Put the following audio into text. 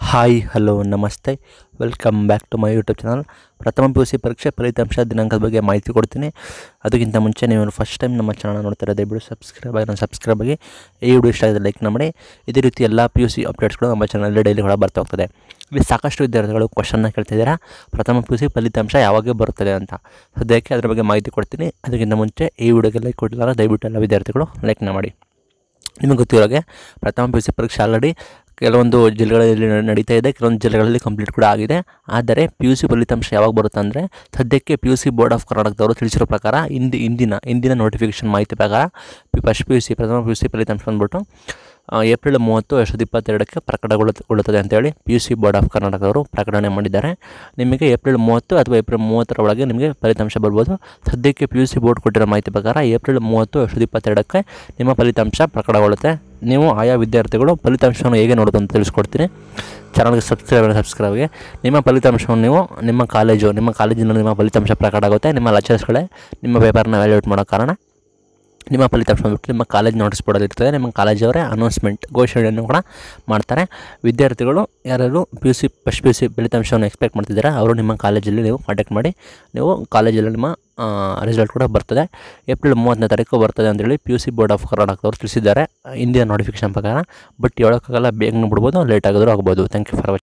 hi hello ನಮಸ್ತೆ welcome back to my YouTube channel ಪ್ರಥಮ P U C ಪರೀಕ್ಷೆ ಫಲಿತಾಂಶ ದಿನಾಂಕದ ಬಗ್ಗೆ ಮಾಹಿತಿ ಕೊಡ್ತೀನಿ ಅದಕ್ಕಿಂತ ಮುಂಚೆ ನೀವು ಫಸ್ಟ್ ಟೈಮ್ ನಮ್ಮ ಚಾನಲ್ ನೋಡ್ತಾರೆ ದಯವಿಟ್ಟು ಸಬ್ಸ್ಕ್ರೈಬ್ ಆಗಿ ನಾನು ಸಬ್ಸ್ಕ್ರೈಬ್ ಆಗಿ ಈ ವಿಡಿಯೋ ಇಷ್ಟ ಆಗಿದೆ ಲೈಕ್ ಮಾಡಿ ಇದೇ ರೀತಿ ಎಲ್ಲ ಪಿ ಯು ಸಿ ಅಪ್ಡೇಟ್ಸ್ಗಳು ನಮ್ಮ ಚಾನಲ್ ಡೈಲಿ ಹೊರ ಬರ್ತಾ ಹೋಗ್ತದೆ ಇಲ್ಲಿ ಸಾಕಷ್ಟು ವಿದ್ಯಾರ್ಥಿಗಳು ಕ್ವಶನ್ನ ಕೇಳ್ತಿದ್ದೀರಾ ಪ್ರಥಮ ಪಿ ಯು ಸಿ ಫಲಿತಾಂಶ ಯಾವಾಗ ಬರುತ್ತದೆ ಅಂತ ಸದ್ಯಕ್ಕೆ ಅದರ ಬಗ್ಗೆ ಮಾಹಿತಿ ಕೊಡ್ತೀನಿ ಅದಕ್ಕಿಂತ ಮುಂಚೆ ಈ ವಿಡಿಯೋಗೆ ಲೈಕ್ ಕೊಟ್ಟಿಲ್ಲ ದಯವಿಟ್ಟು ಎಲ್ಲ ವಿದ್ಯಾರ್ಥಿಗಳು ಲೈಕ್ನ ಮಾಡಿ ನಿಮಗೆ ಗೊತ್ತಿರೋಗೆ ಪ್ರಥಮ ಪಿ ಯು ಸಿ ಪರೀಕ್ಷೆ ಆಲ್ರೆಡಿ ಕೆಲವೊಂದು ಜಿಲ್ಲೆಗಳಲ್ಲಿ ನ- ನಡೀತಾ ಇದೆ ಕೆಲವೊಂದು ಜಿಲ್ಲೆಗಳಲ್ಲಿ ಕಂಪ್ಲೀಟ್ ಕೂಡ ಆಗಿದೆ ಆದರೆ ಪಿ ಯು ಸಿ ಫಲಿತಾಂಶ ಯಾವಾಗ ಬರುತ್ತೆ ಅಂದರೆ ಸದ್ಯಕ್ಕೆ P U C board of ಕರ್ನಾಟಕದವರು ತಿಳಿಸಿರೋ ಪ್ರಕಾರ ಇಂದಿ ಇಂದಿನ ಇಂದಿನ ನೋಟಿಫಿಕೇಷನ್ ಮಾಹಿತಿ ಪ್ರಕಾರ P first P U C ಪ್ರಥಮ ಪಿ ಯು ಸಿ ಫಲಿತಾಂಶ ಬಂದ್ಬಿಟ್ಟು ಆ, ಏಪ್ರಿಲ್ ಮೂವತ್ತು ಎರಡು ಸಾವಿರದ ಇಪ್ಪತ್ತೆರಡಕ್ಕೆ ಪ್ರಕಟಗೊಳ್ಳುತ್ತದೆ ಅಂತೇಳಿ P U C board of ಕರ್ನಾಟಕದವರು ಪ್ರಕಟಣೆ ಮಾಡಿದ್ದಾರೆ ನಿಮಗೆ ಏಪ್ರಿಲ್ ಮೂವತ್ತು ಅಥವಾ ಏಪ್ರಿಲ್ ಮೂವತ್ತರ ಒಳಗೆ ನಿಮಗೆ ಫಲಿತಾಂಶ ಬರ್ಬೋದು ಸದ್ಯಕ್ಕೆ ಪಿ ಯು ಸಿ ಬೋರ್ಡ್ ಕೊಟ್ಟಿರೋ ಮಾಹಿತಿ ಪ್ರಕಾರ ಏಪ್ರಿಲ್ ಮೂವತ್ತು ಎರಡು ಸಾವಿರದ ಇಪ್ಪತ್ತೆರಡಕ್ಕೆ ನಿಮ್ಮ ಫಲಿತಾಂಶ ಪ್ರಕಟಗೊಳ್ಳುತ್ತೆ ನೀವು ಆಯಾ ವಿದ್ಯಾರ್ಥಿಗಳು ಫಲಿತಾಂಶವನ್ನು ಹೇಗೆ ನೋಡೋದು ಅಂತ ತಿಳಿಸ್ಕೊಡ್ತೀನಿ ಚಾನಲ್ಗೆ ಸಬ್ಸ್ಕ್ರೈಬ್ ಸಬ್ಸ್ಕ್ರೈಬ್ಗೆ ನಿಮ್ಮ ಫಲಿತಾಂಶವನ್ನು ನೀವು ನಿಮ್ಮ ಕಾಲೇಜು ನಿಮ್ಮ ಕಾಲೇಜಿನಲ್ಲಿ ನಿಮ್ಮ ಫಲಿತಾಂಶ ಪ್ರಕಟ ಆಗುತ್ತೆ ನಿಮ್ಮ ಲೆಕ್ಚರ್ಸ್ಗಳೇ ನಿಮ್ಮ ಪೇಪರ್ನ ವ್ಯಾಲ್ಯೂಟ್ ಮಾಡೋ ಕಾರಣ ನಿಮ್ಮ ಫಲಿತಾಂಶ ಬಂದ್ಬಿಟ್ಟು ನಿಮ್ಮ ಕಾಲೇಜ್ ನೋಟಿಸ್ ಬೋರ್ಡಲ್ಲಿ ಇರ್ತದೆ ನಿಮ್ಮ ಕಾಲೇಜವರೇ ಅನೌನ್ಸ್ಮೆಂಟ್ ಘೋಷಣೆಯನ್ನು ಕೂಡ ಮಾಡ್ತಾರೆ ವಿದ್ಯಾರ್ಥಿಗಳು ಯಾರ್ಯಾರು P U C first P U C ಫಲಿತಾಂಶವನ್ನು ಎಕ್ಸ್ಪೆಕ್ಟ್ ಮಾಡ್ತಿದ್ದಾರೆ ಅವರು ನಿಮ್ಮ ಕಾಲೇಜಲ್ಲಿ ನೀವು ಕಾಂಟ್ಯಾಕ್ಟ್ ಮಾಡಿ ನೀವು ಕಾಲೇಜಲ್ಲಿ ನಿಮ್ಮ ರಿಸಲ್ಟ್ ಕೂಡ ಬರ್ತದೆ ಏಪ್ರಿಲ್ ಮೂವತ್ತನೇ ತಾರೀಕು ಬರ್ತದೆ ಅಂತೇಳಿ P U C board of ಕರ್ನಾಟಕದವರು ತಿಳಿಸಿದ್ದಾರೆ ಇಂದಿನ ನೋಟಿಫಿಕೇಶನ್ ಪ್ರಕಾರ ಬಟ್ ಹೇಳೋಕ್ಕಾಗಲ್ಲ ಬೇಗನೆ ಬಿಡ್ಬೋದು ಲೇಟ್ ಆಗಿದ್ರು ಆಗ್ಬೋದು ಥ್ಯಾಂಕ್ ಯು ಫಾರ್ ವಾಚಿಂಗ್